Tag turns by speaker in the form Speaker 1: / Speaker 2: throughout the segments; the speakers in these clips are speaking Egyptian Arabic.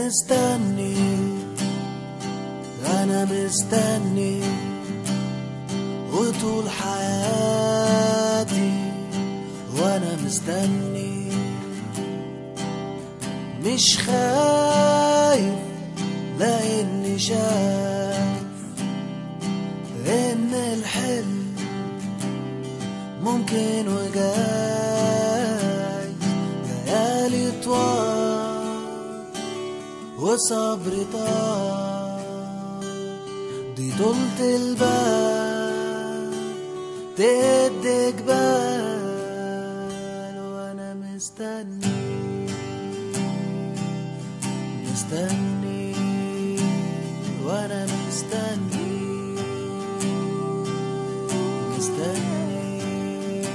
Speaker 1: مستني أنا مستني وطول حياتي وأنا مستني مش خايف لأني شايف إن الحلم ممكن وجاي ليالي طوال وصبر طال دي طولة البال تدي جبال وانا مستني مستني وانا مستني مستني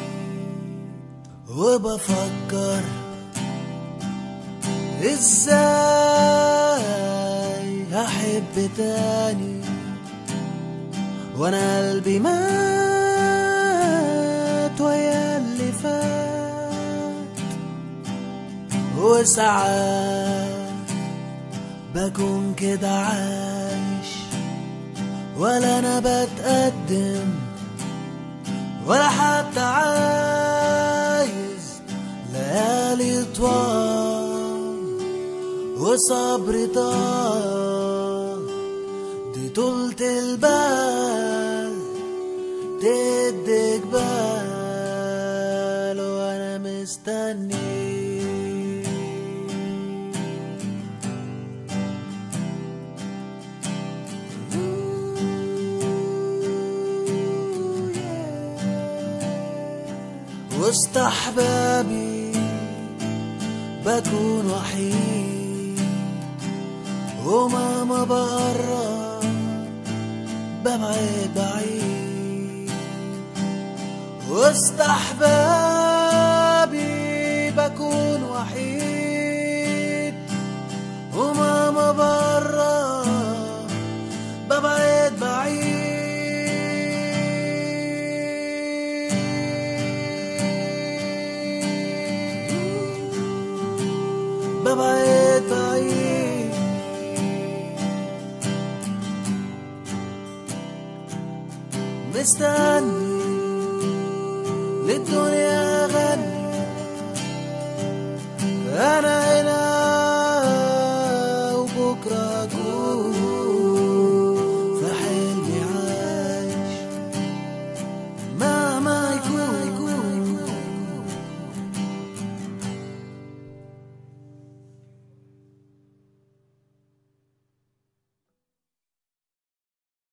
Speaker 1: وبفكر ازاي احب تاني وانا قلبي مات ويا اللي فات وساعات بكون كده عايش ولا انا بتقدم ولا حتى عايز ليالي طوال وصبر طال دي طولة البال تدي جبال وانا مستني وسط احبابي بكون وحيد وماما بقرب ببعد بعيد وسط احبابي بكون وحيد وماما بقرب ببعد بعيد ببعد بعيد مستني للدنيا غني انا هنا وبكره اكون